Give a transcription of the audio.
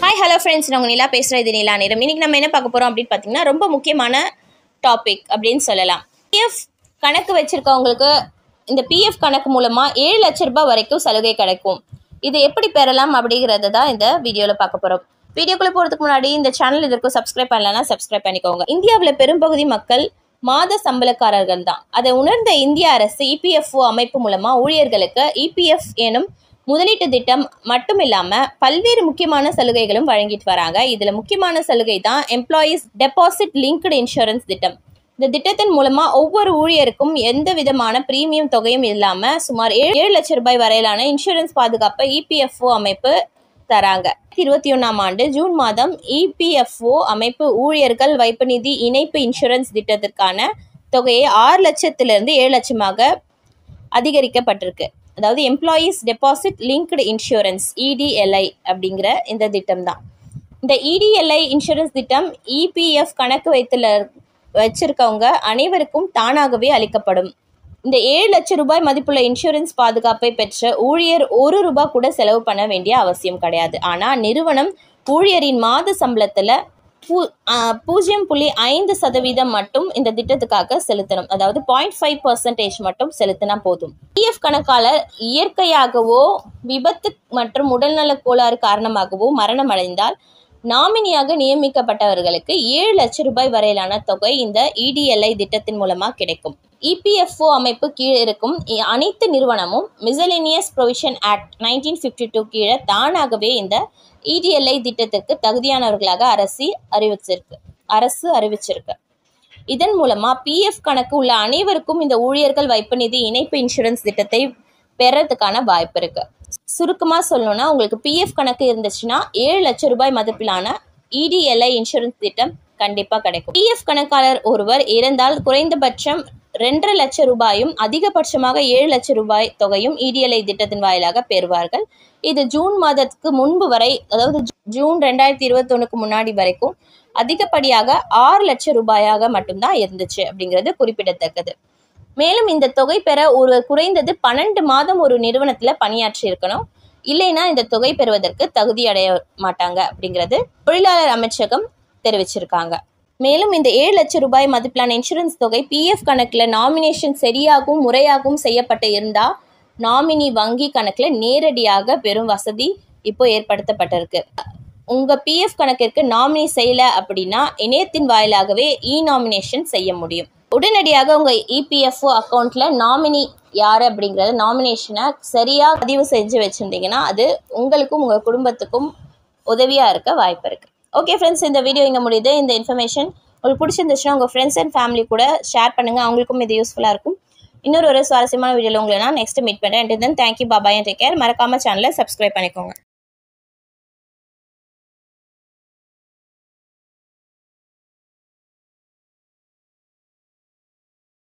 hi hello friends நான் உங்கள் நிலா பேசுகிறேன் இது நிலா நேரம் இன்றைக்கி நம்ம என்ன பார்க்க போகிறோம் அப்படின்னு பார்த்தீங்கன்னா ரொம்ப முக்கியமான டாபிக் அப்படின்னு சொல்லலாம் பிஎஃப் கணக்கு வச்சுருக்கவங்களுக்கு இந்த பிஎஃப் கணக்கு மூலமாக ஏழு லட்ச ரூபாய் வரைக்கும் சலுகை கிடைக்கும் இது எப்படி பெறலாம் அப்படிங்கிறத தான் இந்த வீடியோவில் பார்க்க போகிறோம் வீடியோக்குள்ளே போகிறதுக்கு முன்னாடி இந்த சேனல் இதற்கு சப்ஸ்கிரைப் பண்ணலன்னா சப்ஸ்கிரைப் பண்ணிக்கோங்க இந்தியாவில் பெரும்பகுதி மக்கள் மாத சம்பளக்காரர்கள் தான் அதை உணர்ந்த இந்திய அரசு இபிஎஃப்ஓ அமைப்பு மூலமாக ஊழியர்களுக்கு இபிஎஃப் எனும் முதலீட்டு திட்டம் மட்டும் இல்லாமல் பல்வேறு முக்கியமான சலுகைகளும் வழங்கிட்டு வராங்க இதில் முக்கியமான சலுகை தான் எம்ப்ளாயீஸ் டெபாசிட் லிங்க்டு இன்சூரன்ஸ் திட்டம் இந்த திட்டத்தின் மூலமாக ஒவ்வொரு ஊழியருக்கும் எந்த விதமான பிரீமியம் தொகையும் இல்லாமல் சுமார் ஏழு ஏழு லட்சம் ரூபாய் வரையிலான இன்சூரன்ஸ் பாதுகாப்பை இபிஎஃப்ஓ அமைப்பு தராங்க இருபத்தி ஒன்றாம் ஆண்டு ஜூன் மாதம் இபிஎஃப்ஓ அமைப்பு ஊழியர்கள் வைப்பு நிதி இணைப்பு இன்சூரன்ஸ் திட்டத்திற்கான தொகையை ஆறு லட்சத்திலிருந்து ஏழு லட்சமாக அதிகரிக்கப்பட்டிருக்கு அதாவது employees deposit linked insurance EDLI அப்படிங்கிற இந்த திட்டம் தான் இந்த இடிஎல்ஐ இன்சூரன்ஸ் திட்டம் இபிஎஃப் கணக்கு வைத்துல வச்சிருக்கவங்க அனைவருக்கும் தானாகவே அளிக்கப்படும் இந்த ஏழு லட்சம் ரூபாய் மதிப்புள்ள இன்சூரன்ஸ் பாதுகாப்பை பெற்ற ஊழியர் ஒரு ரூபாய் கூட செலவு பண்ண வேண்டிய அவசியம் கிடையாது ஆனால் நிறுவனம் ஊழியரின் மாத சம்பளத்தில் பூ பூஜ்ஜியம் புள்ளி ஐந்து சதவீதம் மட்டும் இந்த திட்டத்துக்காக செலுத்தணும் அதாவது பாயிண்ட் ஃபைவ் பர்சன்டேஜ் மட்டும் செலுத்தினா போதும் பிஎஃப் கணக்காளர் இயற்கையாகவோ விபத்து மற்றும் உடல்நலக் கோளாறு காரணமாகவோ மரணம் அடைந்தால் நாமினியாக நியமிக்கப்பட்டவர்களுக்கு ஏழு லட்சம் ரூபாய் வரையிலான தொகை இந்த இடிஎல்ஐ திட்டத்தின் மூலமாக கிடைக்கும் இபிஎஃப்ஓ அமைப்பு கீழே இருக்கும் அனைத்து நிறுவனமும் miscellaneous provision act nineteen fifty two கீழே தானாகவே இந்த இடிஎல்ஐ திட்டத்திற்கு தகுதியானவர்களாக அரசு அறிவிச்சிருக்கு அரசு அறிவிச்சிருக்கு இதன் மூலமா பிஎஃப் கணக்கு உள்ள அனைவருக்கும் இந்த ஊழியர்கள் வைப்பு நிதி இணைப்பு இன்சூரன்ஸ் திட்டத்தை பெறறதுக்கான வாய்ப்பு இருக்கு சுருக்கமாக சொல்லணும்னா உங்களுக்கு பிஎஃப் கணக்கு இருந்துச்சுன்னா ஏழு லட்சம் ரூபாய் மதிப்பிலான இடிஎல்ஐ இன்சூரன்ஸ் திட்டம் கண்டிப்பாக கிடைக்கும் பிஎஃப் கணக்காளர் ஒருவர் இறந்தால் குறைந்தபட்சம் ரெண்டரை லட்சம் ரூபாயும் அதிகபட்சமாக ஏழு லட்சம் ரூபாய் தொகையும் இடிஎல்ஐ திட்டத்தின் வாயிலாக பெறுவார்கள் இது ஜூன் மாதத்துக்கு முன்பு வரை அதாவது ஜூன் ரெண்டாயிரத்தி இருபத்தொன்னுக்கு முன்னாடி வரைக்கும் அதிகப்படியாக ஆறு லட்சம் ரூபாயாக மட்டும்தான் இருந்துச்சு அப்படிங்கிறது குறிப்பிடத்தக்கது மேலும் இந்த தொகை பெற ஒரு குறைந்தது பன்னெண்டு மாதம் ஒரு நிறுவனத்தில் பணியாற்றி இருக்கணும் இல்லைன்னா இந்த தொகை பெறுவதற்கு தகுதி அடைய மாட்டாங்க அப்படிங்கிறது தொழிலாளர் அமைச்சகம் தெரிவிச்சிருக்காங்க மேலும் இந்த ஏழு லட்சம் ரூபாய் மதிப்பிலான இன்சூரன்ஸ் தொகை பிஎஃப் கணக்கில் நாமினேஷன் சரியாகவும் முறையாகவும் செய்யப்பட்டு இருந்தால் நாமினி வங்கி கணக்கில் நேரடியாக பெறும் வசதி இப்போ ஏற்படுத்தப்பட்டிருக்கு உங்கள் பிஎஃப் கணக்கிற்கு நாமினி செய்யலை அப்படின்னா இணையத்தின் வாயிலாகவே இ நாமினேஷன் செய்ய முடியும் உடனடியாக உங்கள் இபிஎஃப்ஓ அக்கௌண்ட்டில் நாமினி யார் அப்படிங்கிறத நாமினேஷனை சரியாக பதிவு செஞ்சு வச்சுருந்தீங்கன்னா அது உங்களுக்கும் உங்கள் குடும்பத்துக்கும் உதவியாக இருக்க வாய்ப்பு இருக்குது ஓகே ஃப்ரெண்ட்ஸ் இந்த வீடியோ இங்கே முடியுது இந்த இன்ஃபர்மேஷன் உங்களுக்கு பிடிச்சிருந்துச்சுன்னா உங்கள் ஃப்ரெண்ட்ஸ் அண்ட் ஃபேமிலி கூட ஷேர் பண்ணுங்கள் அவங்களுக்கும் இது யூஸ்ஃபுல்லாக இருக்கும் இன்னொரு ஒரு சுவாரஸ்யமான வீடியோவில் உங்களை நான் நெக்ஸ்ட் மீட் பண்ணுறேன் and then thank you bye bye take care மறக்காமல் சேனலை சப்ஸ்கிரைப் பண்ணிக்கோங்க